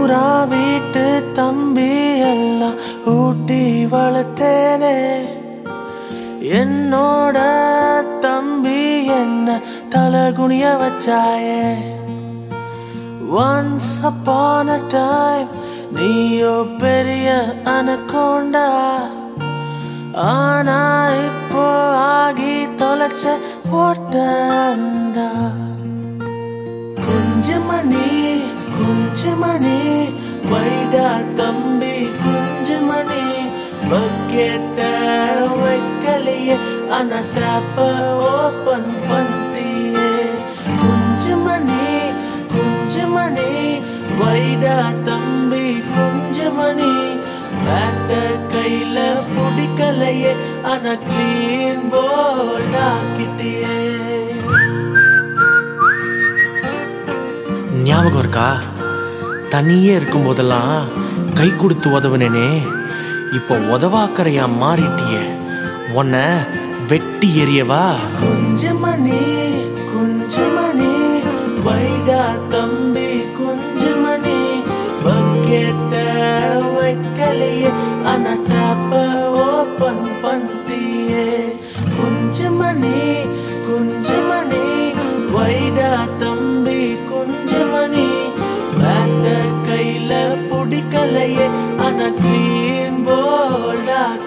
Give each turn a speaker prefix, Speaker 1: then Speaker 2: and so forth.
Speaker 1: ஊரா வீட்டு தம்பி எல்லாம் ஊட்டி வளர்த்தேனே என்னோட தம்பி என்ன தலகுனிய வச்சாயே ஒன்ஸ் upon a time நீயோ பெரிய அனகோண்டா ஆனா இப்போ ஆகி தொலைச்ச போட்டா குஞ்சுமணி குஞ்சுமணி வைடா தம்பி குஞ்சுமணி பக்கெட்ட வைக்கலையே ஆனா டாப்ப ஓபன் பண்ணிட்டியே குஞ்சுமணி குஞ்சுமணி வைடா தம்பி குஞ்சுமணி பேட்ட கையில பிடிக்கலையே ஆனா கிளீன் போல்ட் ஆக்கிட்டியே
Speaker 2: ஞாபகம் இருக்கா தனியே இருக்கும் போதெல்லாம் கை கொடுத்து உதவுனேனே இப்போ உதவாக்கறையா மாறிட்டியே உன்னை வெட்டி எறியவா
Speaker 1: குஞ்சுமணி குஞ்சுமணி வைடா தம்பி குஞ்சுமணி பக்கெட்ட வைக்கலையே ஆனா டாப்ப ஓபன் பண்ணிட்டியே குஞ்சுமணி குஞ்சுமணி வைடா தம்பி குஞ்சுமணி பேட்ட கையில பிடிக்கலையே ஆனா கிளீன் போல்டா